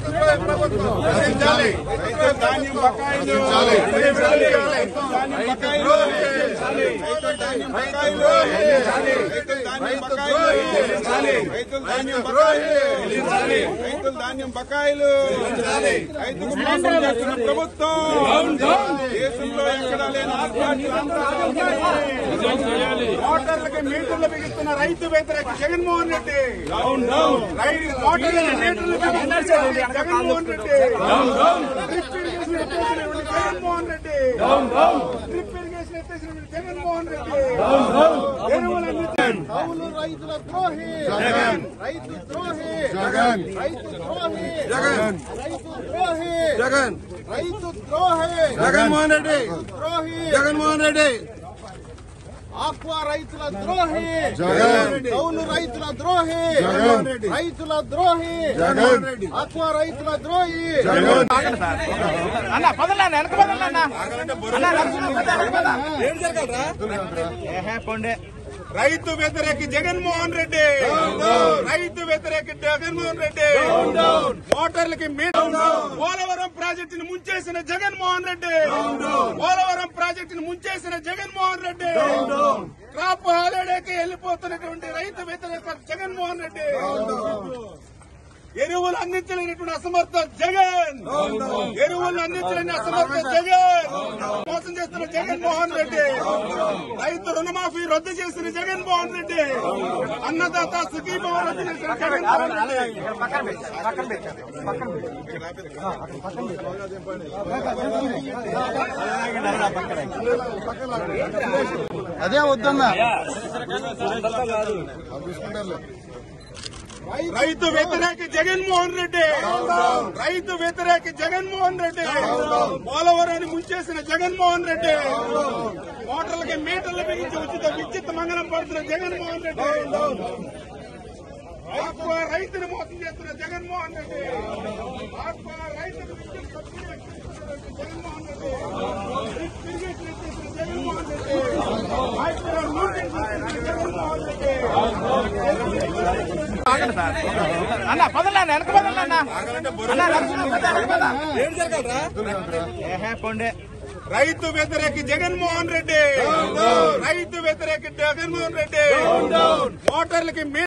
నశించాలి రైతు ధాన్యం బకాయిలు నశించాలి రైతు ధాన్యం బకాయిలు రైతు ధాన్యం బకాయిలు రైతు ధాన్యం బకాయిలు రైతు ధాన్యం బకాయిలు రైతు ధాన్యం బకాయిలు రైతుకు మోసం చేస్తున్న ప్రభుత్వం దేశంలో ఎక్కడా లేని మోటార్లకి మీటర్లు బిగిస్తున్న రైతు వ్యతిరేక జగన్మోహన్ రెడ్డి రైతు మోటార్లకి మీటర్లు బిగిస్తున్న జగన్మోహన్ రెడ్డి డ్రిప్ ఇరిగేషన్ ఎత్తేసినటువంటి జగన్మోహన్ రెడ్డి డ్రిప్ ఇరిగేషన్ ఎత్తేసినటువంటి జగన్మోహన్ రెడ్డి ఎరువులన్నీ కౌలు రైతుల ద్రోహి జగన్ రైతు ద్రోహి జగన్ రైతు ద్రోహి జగన్ రైతు ద్రోహి జగన్ రైతు ద్రోహి జగన్మోహన్ రెడ్డి ద్రోహి జగన్మోహన్ రెడ్డి ఆక్వా రైతుల ద్రోహి జగన్ కౌలు రైతుల ద్రోహి జగన్ రైతుల ద్రోహి జగన్ ఆక్వా రైతుల ద్రోహి జగన్ అన్న పదలే వెనక పదలే అన్న అన్న నడుచుకుంటూ పద, వెనక పద. ఏహే, పోండి రైతు వ్యతిరేకి జగన్మోహన్ రెడ్డి రైతు వ్యతిరేకి జగన్మోహన్ రెడ్డి మోటార్లకి మీటర్ పోలవరం ప్రాజెక్టును ముంచేసిన జగన్మోహన్ రెడ్డి పోలవరం ప్రాజెక్టును ముంచేసిన జగన్మోహన్ రెడ్డి క్రాప్ హాలిడేకి వెళ్ళిపోతున్నటువంటి రైతు వ్యతిరేక జగన్మోహన్ రెడ్డి ఎరువులు అందించలేనటువంటి అసమర్థ జగన్ ఎరువులు అందించలేని అసమర్థ జగన్ మోసం చేస్తున్న జగన్మోహన్ రెడ్డి రైతు రుణమాఫీ రద్దు చేసిన జగన్మోహన్ రెడ్డి అన్నదాత సుఖీభవ రద్దు చేసిన జగన్మోహన్ రెడ్డి అదే వద్దన్నా రైతు వ్యతిరేక జగన్మోహన్ రెడ్డి రైతు వ్యతిరేక జగన్మోహన్ రెడ్డి పోలవరాన్ని ముంచేసిన జగన్మోహన్ రెడ్డి మోటార్లకి మీటర్లు బిగించి ఉచిత విద్యుత్ మంగళం పడుతున్న జగన్మోహన్ రెడ్డి ఆక్వా రైతును మోసం చేస్తున్న జగన్మోహన్ రెడ్డి ఆక్వా రైతును విద్యుత్ సబ్సిడీ ఎక్కిస్తున్నటువంటి జగన్మోహన్ రెడ్డి డ్రిప్ ఇరిగేషన్ ఎత్తేసిన జగన్మోహన్ రెడ్డి మైక్రో న్యూట్రియన్స్ ఎత్తేసిన జగన్మోహన్ రెడ్డి ఆగండి సార్ అన్న పదలే వెనక పదలే అన్న అన్న నడుచుకుంటూ పద, వెనక పద. ఏహే, పోండి రైతు వ్యతిరేక జగన్మోహన్ రెడ్డి రైతు వ్యతిరేక జగన్మోహన్ రెడ్డి మోటార్లకి మీ